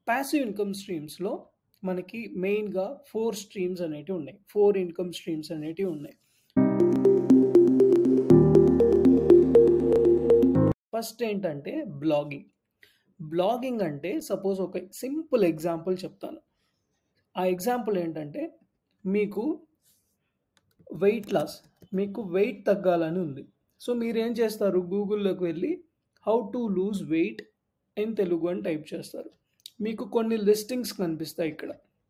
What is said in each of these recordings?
Passive income స్ట్రీమ్స్‌లో మనకి మెయిన్‌గా 4 streams అనేటివి ఉన్నాయి. 4 ఇన్‌కమ్ స్ట్రీమ్స్ అనేటివి ఉన్నాయి. ఫస్ట్ ఏంటంటే బ్లాగింగ్. బ్లాగింగ్ అంటే సపోజ్ ఒక సింపుల్ ఎగ్జాంపుల్ చెప్తాను. ఆ ఎగ్జాంపుల్ ఏంటంటే మీకు వెయిట్ లాస్ మీకు వెయిట్ తగ్గాలని ఉంది. సో మీరేం చేస్తారు గూగుల్‌లోకి వెళ్లి how to lose weight in Telugu అని టైప్ చేస్తారు. మీకు కొన్ని లిస్టింగ్స్ కనిపిస్తాయి ఇక్కడ.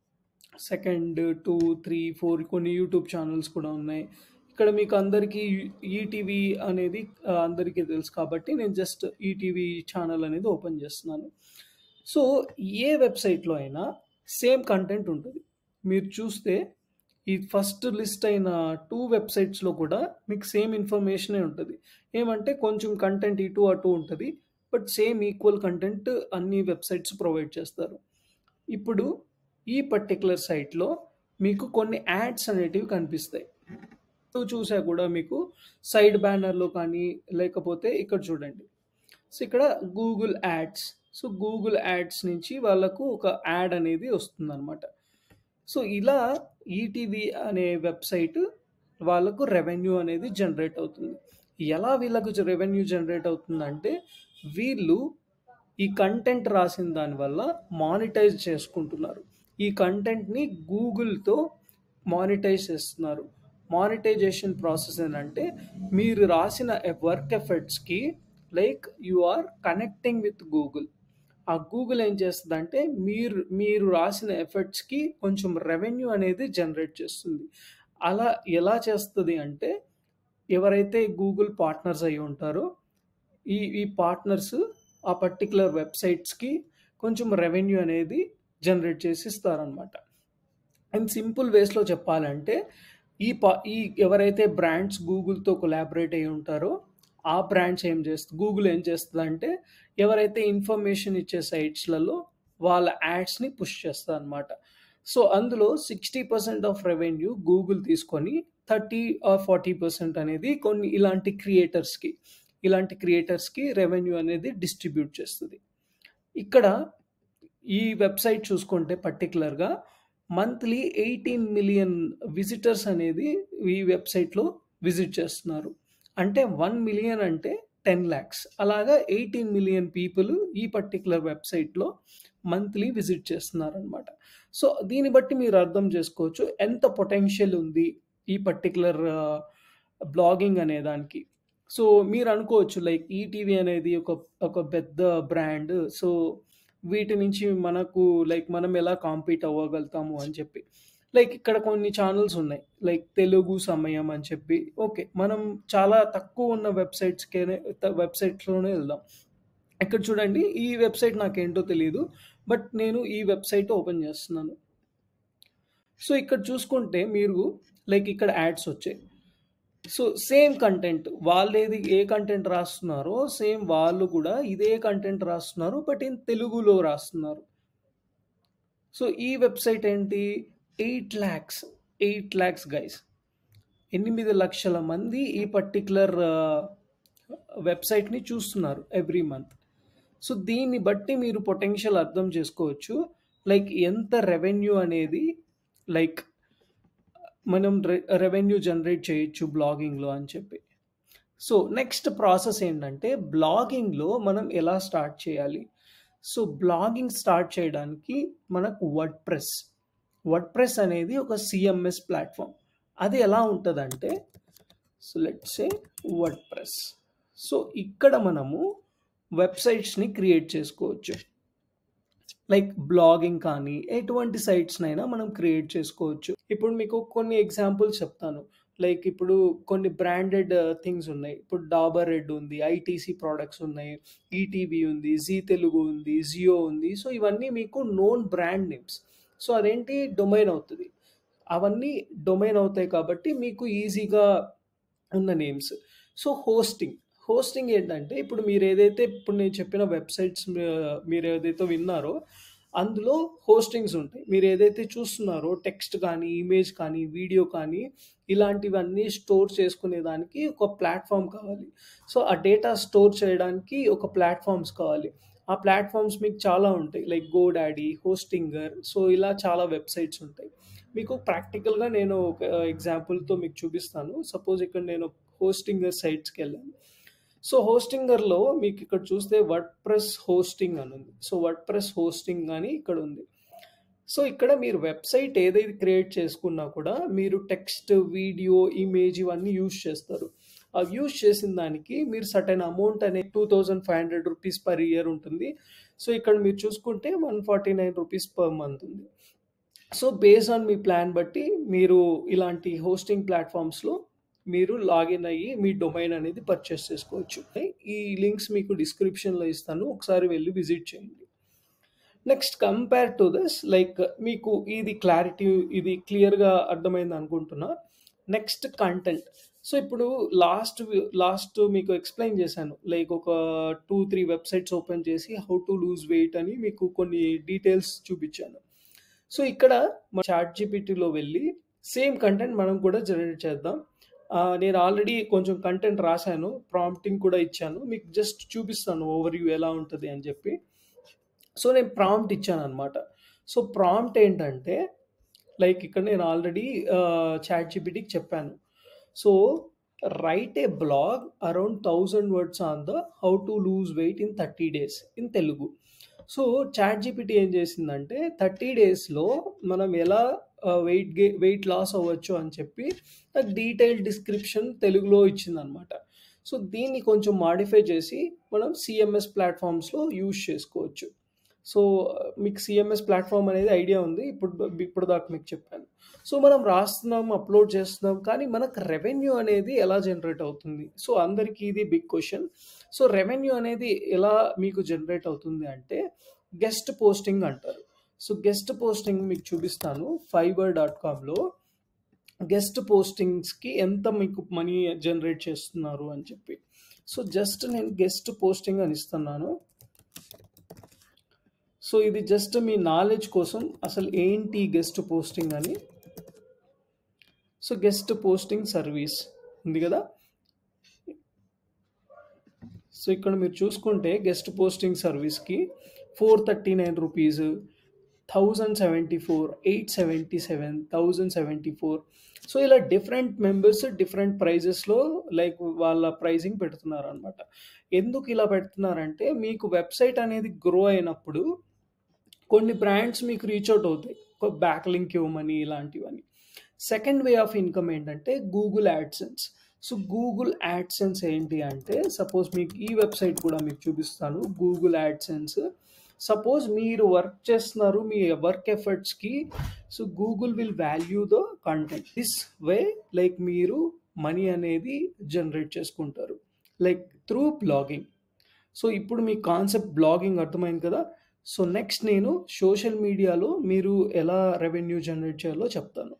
సెకండ్, 2, 3, 4 కొన్ని యూట్యూబ్ ఛానెల్స్ కూడా ఉన్నాయి. ఇక్కడ మీకు అందరికీ ఈటీవీ అనేది ఆహ్, అందరికీ తెలుసు కాబట్టి నేను జస్ట్ ఈటీవీ ఛానెల్ అనేది ఓపెన్ చేస్తున్నాను. సో ఏ వెబ్‌సైట్‌లో అయినా సేమ్ కంటెంట్ ఉంటది. మీరు చూస్తే ఈ ఫస్ట్ లిస్ట్ అయిన 2 వెబ్‌సైట్స్‌లో కూడా మీకు సేమ్ ఇన్ఫర్మేషనే ఉంటది. ఏమంటే కొంచెం కంటెంట్ ఇటు అటు ఉంటది. బట్ సేమ్ ఈక్వల్ కంటెంట్ అన్ని వెబ్‌సైట్స్ ప్రొవైడ్ చేస్తారు. ఇప్పుడు ఈ పర్టిక్యులర్ సైట్‌లో మీకు కొన్ని యాడ్స్ అనేటివి కనిపిస్తాయి. ఎటు చూసా కూడా మీకు సైడ్ బ్యానర్‌లో కానీ లేకపోతే ఇక్కడ చూడండి. సో ఇక్కడ Google ads. So Google ads నుంచి వాళ్ళకు ఒక యాడ్ అనేది వస్తుందన్నమాట. సో ఇలా ఈటీవీ అనే వెబ్‌సైట్ వాళ్ళకు రెవెన్యూ అనేది జనరేట్ అవుతుంది. ఎలా వీళ్ళకు జ రెవెన్యూ జనరేట్ అవుతుందంటే వీళ్ళు ఈ కంటెంట్ రాసిన దాని వల్ల మానిటైజ్ చేసుకుంటున్నారు. ఈ కంటెంట్‌ని గూగుల్‌తో మానిటైజ్ చేస్తున్నారు. మానిటైజేషన్ ప్రాసెస్ ఏందంటే మీరు రాసిన ఎ వర్క్ ఎఫర్ట్స్‌కి like you are connecting with Google. ఆ గూగుల్ ఏం చేస్తదంటే మీరు మీరు రాసిన ఎఫర్ట్స్‌కి కొంచెం రెవెన్యూ అనేది జనరేట్ చేస్తుంది. అలా ఎలా చేస్తది అంటే ఎవరైతే గూగుల్ పార్ట్నర్స్ అయ్యి ఉంటారో ఈ ఈ పార్ట్నర్స్ ఆ పర్టిక్యులర్ వెబ్‌సైట్స్‌కి కొంచెం రెవెన్యూ అనేది జనరేట్ చేసి ఇస్తారన్నమాట. అండ్ సింపుల్ వేస్‌లో చెప్పాలంటే ఈ ప ఈ ఎవరైతే బ్రాండ్స్ గూగుల్‌తో కొలాబరేట్ అయ్యి ఉంటారో ఆ బ్రాండ్స్ ఏం చేస్తు గూగుల్ ఏం చేస్తదంటే ఎవరైతే ఇన్ఫర్మేషన్ ఇచ్చే సైట్స్‌లలో వాళ్ళ యాడ్స్‌ని పుష్ చేస్తదన్నమాట. సో అందులో 60% ఆఫ్ రెవెన్యూ గూగుల్ తీసుకొని 30 ఆర్ 40% అనేది కొన్ని ఇలాంటి క్రియేటర్స్‌కి ఇలాంటి క్రియేటర్స్‌కి రెవెన్యూ అనేది డిస్ట్రిబ్యూట్ చేస్తది. ఇక్కడ ఈ వెబ్‌సైట్ చూసుకుంటే పర్టిక్యులర్‌గా మంత్లీ 18,000,000 విజిటర్స్ అనేది ఈ వెబ్‌సైట్‌లో విజిట్ చేస్తున్నారు. అంటే 1,000,000 అంటే 10,00,000 అలాగా 18,000,000 పీపుల్ ఈ పర్టిక్యులర్ వెబ్‌సైట్‌లో మంత్లీ విజిట్ చేస్తున్నారన్నమాట. సో దీన్ని బట్టి మీరు అర్థం చేసుకోవచ్చు ఎంత పొటెన్షియల్ ఉంది ఈ పర్టిక్యులర్ బ్లాగింగ్ అనే దానికి. సో మీరు అనుకోవచ్చు లైక్ ఈటీవీ అనేది ఒక ఒక పెద్ద బ్రాండ్. సో వీటి నుంచి మనకు లైక్ మనం ఎలా కాంపీట్ అవ్వగలుగుతాము అని చెప్పి. లైక్ ఇక్కడ కొన్ని ఛానెల్స్ ఉన్నాయి. లైక్ తెలుగు సమయం అని చెప్పి. ఓకే. మనం చాలా తక్కువ ఉన్న వెబ్‌సైట్స్‌కేనే త వెబ్‌సైట్స్‌లోనే వెళ్దాం. ఇక్కడ చూడండి ఈ వెబ్‌సైట్ నాకేంటో తెలీదు. బట్ నేను ఈ వెబ్‌సైట్ ఓపెన్ చేస్తున్నాను. సో ఇక్కడ చూసుకుంటే మీరు లైక్ ఇక్కడ యాడ్స్ వచ్చాయి. సో సేమ్ కంటెంట్ వాళ్ళేది ఏ కంటెంట్ రాస్తున్నారో సేమ్ వాళ్ళు కూడా ఇదే కంటెంట్ రాస్తున్నారు. బట్ ఇన్ తెలుగులో రాస్తున్నారు. సో ఈ వెబ్‌సైట్ ఏంటి 8,00,000 8,00,000 గైస్. 8,00,000 మంది ఈ పర్టిక్యులర్ వెబ్‌సైట్‌ని చూస్తున్నారు ఎవ్రీ మంత్. సో దీన్ని బట్టి మీరు పొటెన్షియల్ అర్థం చేసుకోవచ్చు. లైక్ ఎంత రెవెన్యూ అనేది లైక్ మనం రె రెవెన్యూ జనరేట్ చేయొచ్చు బ్లాగింగ్‌లో అని చెప్పి. సో నెక్స్ట్ ప్రాసెస్ ఏంటంటే బ్లాగింగ్‌లో మనం ఎలా స్టార్ట్ చేయాలి? సో బ్లాగింగ్ స్టార్ట్ చేయడానికి మనకు వర్డ్‌ప్రెస్. వర్డ్‌ప్రెస్ అనేది ఒక సీఎంఎస్ ప్లాట్‌ఫార్మ్. అది ఎలా ఉంటదంటే so let's say WordPress. So ఇక్కడ మనము వెబ్‌సైట్స్‌ని క్రియేట్ చేసుకోవచ్చు. లైక్ బ్లాగింగ్ కానీ ఎటువంటి సైట్స్‌నైనా మనం క్రియేట్ చేసుకోవచ్చు. ఇప్పుడు మీకు కొన్ని ఎగ్జాంపుల్స్ చెప్తాను. లైక్ ఇప్పుడు కొన్ని బ్రాండెడ్ థింగ్స్ ఉన్నాయి. ఇప్పుడు డాబర్ రెడ్ ఉంది. ఐటీసీ ప్రొడక్ట్స్ ఉన్నాయి. ఈటీవీ ఉంది. జీ తెలుగు ఉంది. జియో ఉంది. సో ఇవన్నీ మీకు నోన్ బ్రాండ్ నేమ్స్. సో అదేంటి డొమైన్ అవుతది. అవన్నీ డొమైన్ అవుతాయి కాబట్టి మీకు ఈజీగా ఉన్న నేమ్స్. So hosting. హోస్టింగ్ ఏంటంటే ఇప్పుడు మీరేదైతే ఇప్పుడు నేను చెప్పిన వెబ్‌సైట్స్ ఆహ్, మీరేదైతే విన్నారో అందులో హోస్టింగ్స్ ఉంటాయి. మీరేదైతే చూస్తున్నారో టెక్స్ట్ కానీ, ఇమేజ్ కానీ, వీడియో కానీ ఇలాంటివన్నీ స్టోర్ చేసుకునేదానికి ఒక ప్లాట్‌ఫార్మ్ కావాలి. సో ఆ డేటా స్టోర్ చేయడానికి ఒక ప్లాట్‌ఫార్మ్స్ కావాలి. ఆ ప్లాట్‌ఫార్మ్స్ మీకు చాలా ఉంటాయి. లైక్ గోడాడీ, హోస్టింగర్ సో, ఇలా చాలా వెబ్‌సైట్స్ ఉంటాయి. మీకు ప్రాక్టికల్‌గా నేను ఒక ఎగ్జాంపుల్‌తో మీకు చూపిస్తాను. సపోజ్ ఇక్కడ నేను హోస్టింగర్ సైట్స్‌కెళ్ళాను. సో, హోస్టింగర్‌లో మీకు ఇక్కడ చూస్తే వర్డ్‌ప్రెస్ హోస్టింగ్ అని ఉంది. సో, వర్డ్‌ప్రెస్ హోస్టింగ్ అని ఇక్కడ ఉంది. సో, ఇక్కడ మీరు వెబ్‌సైట్ ఏదైతే క్రియేట్ చేసుకున్నా కూడా మీరు టెక్స్ట్, వీడియో, ఇమేజ్ ఇవన్నీ యూజ్ చేస్తారు. అవి యూజ్ చేసిన దానికి మీరు సర్టెన్ అమౌంట్ అనేది రూ. 2500 పర్ ఇయర్ ఉంటుంది. సో, ఇక్కడ మీరు చూసుకుంటే రూ. 149 పర్ మంత్ ఉంది. సో, బేస్డ్ ఆన్ మీ ప్లాన్ బట్టి మీరు ఇలాంటి హోస్టింగ్ ప్లాట్‌ఫార్మ్స్‌లో మీరు లాగిన్ అయ్యి మీ డొమైన్ అనేది పర్చేస్ చేసుకోవచ్చు. ఈ లింక్స్ మీకు డిస్క్రిప్షన్‌లో ఇస్తాను. ఒకసారి వెళ్లి విజిట్ చేయండి. Next compare to this like మీకు ఇది క్లారిటీ ఇది క్లియర్‌గా అర్థమైంది అనుకుంటున్నా. Next content. సో, ఇప్పుడు లాస్ట్ వి లాస్ట్ మీకు ఎక్స్‌ప్లెయిన్ చేశాను. లైక్ ఒక 2, 3 వెబ్‌సైట్స్ ఓపెన్ చేసి హౌ టు లూజ్ వెయిట్ అని మీకు కొన్ని డీటెయిల్స్ చూపించాను. సో, ఇక్కడ మన చాట్‌జీపీటీలో వెళ్లి సేమ్ కంటెంట్ మనం కూడా జనరేట్ చేద్దాం. ఆహ్, నేను ఆల్రెడీ కొంచెం కంటెంట్ రాసాను. ప్రాంప్టింగ్ కూడా ఇచ్చాను. మీకు జస్ట్ చూపిస్తాను ఓవర్‌వ్యూ ఎలా ఉంటది అని చెప్పి. సో, నేను ప్రాంప్ట్ ఇచ్చాననమాట. సో, ప్రాంప్ట్ ఏంటంటే లైక్ ఇక్కడ నేను ఆల్రెడీ ఆహ్, చాట్‌జీపీటీకి చెప్పాను. So, write a blog around 1000 words on the how to lose weight in 30 days in Telugu. So, ChatGPT ఏం చేసిందంటే 30 డేస్‌లో మనం ఎలా ఆహ్, వెయిట్ గె వెయిట్ లాస్ అవ్వచ్చు అని చెప్పి నాకు డీటెయిల్డ్ డిస్క్రిప్షన్ తెలుగులో ఇచ్చిందనమాట. సో, దీన్ని కొంచెం మోడిఫై చేసి మనం సీఎంఎస్ ప్లాట్‌ఫార్మ్స్‌లో యూజ్ చేసుకోవచ్చు. సో, మీకు సీఎంఎస్ ప్లాట్‌ఫార్మ్ అనేది ఐడియా ఉంది. ఇప్పుడు ఇప్పటిదాకా మీకు చెప్పాను. సో, మనం రాస్తున్నాం, అప్‌లోడ్ చేస్తున్నాం. కానీ మనకు రెవెన్యూ అనేది ఎలా జనరేట్ అవుతుంది? సో, అందరికీ ఇది బిగ్ క్వెషన్. సో, రెవెన్యూ అనేది ఎలా మీకు జనరేట్ అవుతుంది అంటే గెస్ట్ పోస్టింగ్ అంటారు. సో, గెస్ట్ పోస్టింగ్ మీకు చూపిస్తాను. ఫైబర్ డాట్ కామ్‌లో గెస్ట్ పోస్టింగ్స్‌కి ఎంత మీకు మనీ జనరేట్ చేస్తున్నారు అని చెప్పి. సో, జస్ట్ నేను గెస్ట్ పోస్టింగ్ అని ఇస్తున్నాను. సో, ఇది జస్ట్ మీ నాలెడ్జ్ కోసం అసలు ఏంటి గెస్ట్ పోస్టింగ్ అని. సో, గెస్ట్ పోస్టింగ్ సర్వీస్ ఉంది కదా! సో, ఇక్కడ మీరు చూసుకుంటే గెస్ట్ పోస్టింగ్ సర్వీస్‌కి రూ. 439, 1074, 877, 1074 సో, ఇలా డిఫరెంట్ మెంబర్స్ డిఫరెంట్ ప్రైజెస్‌లో లైక్ వాళ్ళ ప్రైజింగ్ పెడుతున్నారనమాట. ఎందుకు ఇలా పెడుతున్నారంటే మీకు వెబ్‌సైట్ అనేది గ్రో అయినప్పుడు కొన్ని బ్రాండ్స్ మీకు రీచ్ ఔట్ అవుతాయి. ఒక బ్యాక్ లింక్ ఇవ్వమని ఇలాంటివన్నీ. సెకండ్ వే ఆఫ్ ఇన్‌కమ్ ఏంటంటే Google AdSense. So, Google AdSense ఏంటి అంటే సపోజ్ మీకు ఈ వెబ్‌సైట్ కూడా మీకు చూపిస్తాను. Google AdSense. సపోజ్ మీరు వర్క్ చేస్తున్నారు. మీ వర్క్ ఎఫర్ట్స్‌కి so, Google will value the content. This way like మీరు మనీ అనేది జనరేట్ చేసుకుంటారు. Like through blogging. సో, ఇప్పుడు మీ కాన్సెప్ట్ బ్లాగింగ్ అర్థమైంది కదా! సో, నెక్స్ట్ నేను సోషల్ మీడియాలో మీరు ఎలా రెవెన్యూ జనరేట్ చేయాలో చెప్తాను.